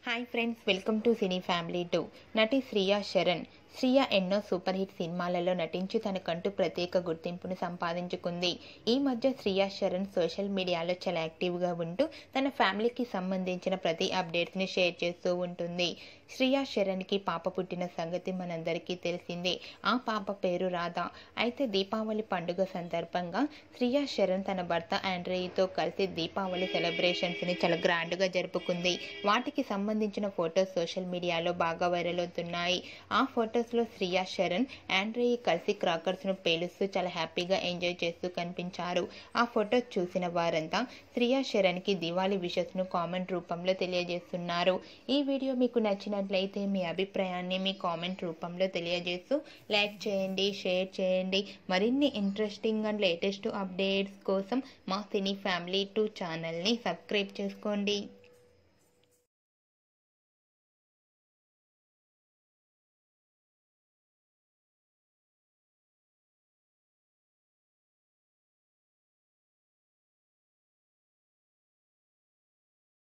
hi friends welcome to cine family two నటి శ్రియా శరణ్ శ్రియ ఎన్నో super hit సినిమాలలో నటించి తనకంటూ ప్రత్యేక గుర్తింపును సంపాదించుకుంది ఈ మధ్య శ్రియా శరణ్ సోషల్ మీడియాలో చాలా యాక్టివ్గా ఉంటూ తన ఫ్యామిలీకి సంబంధించిన ప్రతి అప్డేట్స్ని షేర్ చేస్తూ ఉంటుంది శ్రియా శరణ్కి పాప పుట్టిన సంగతి మనందరికీ తెలిసిందే ఆ పాప పేరు రాధ అయితే దీపావళి పండుగ సందర్భంగా శ్రియా శరణ్ తన భర్త ఆండ్రేయితో కలిసి దీపావళి సెలబ్రేషన్స్ని చాలా గ్రాండ్గా జరుపుకుంది వాటికి సంబంధించిన ఫొటోస్ సోషల్ మీడియాలో బాగా వైరల్ అవుతున్నాయి ఆ ఫొటోస్లో శ్రియా శరణ్ ఆండ్రేయి కలిసి క్రాకర్స్ను పేలుస్తూ చాలా హ్యాపీగా ఎంజాయ్ చేస్తూ కనిపించారు ఆ ఫొటోస్ చూసిన వారంతా శ్రియా శరణ్కి దివాళీ విషెస్ను కామెంట్ రూపంలో తెలియజేస్తున్నారు ఈ వీడియో మీకు నచ్చినట్లయితే మీ అభిప్రాయాన్ని మీ కామెంట్ రూపంలో తెలియజేస్తూ లైక్ చేయండి షేర్ చేయండి మరిన్ని ఇంట్రెస్టింగ్ అండ్ లేటెస్ట్ అప్డేట్స్ కోసం మా సినీ ఫ్యామిలీ టూ ఛానల్ని సబ్స్క్రైబ్ చేసుకోండి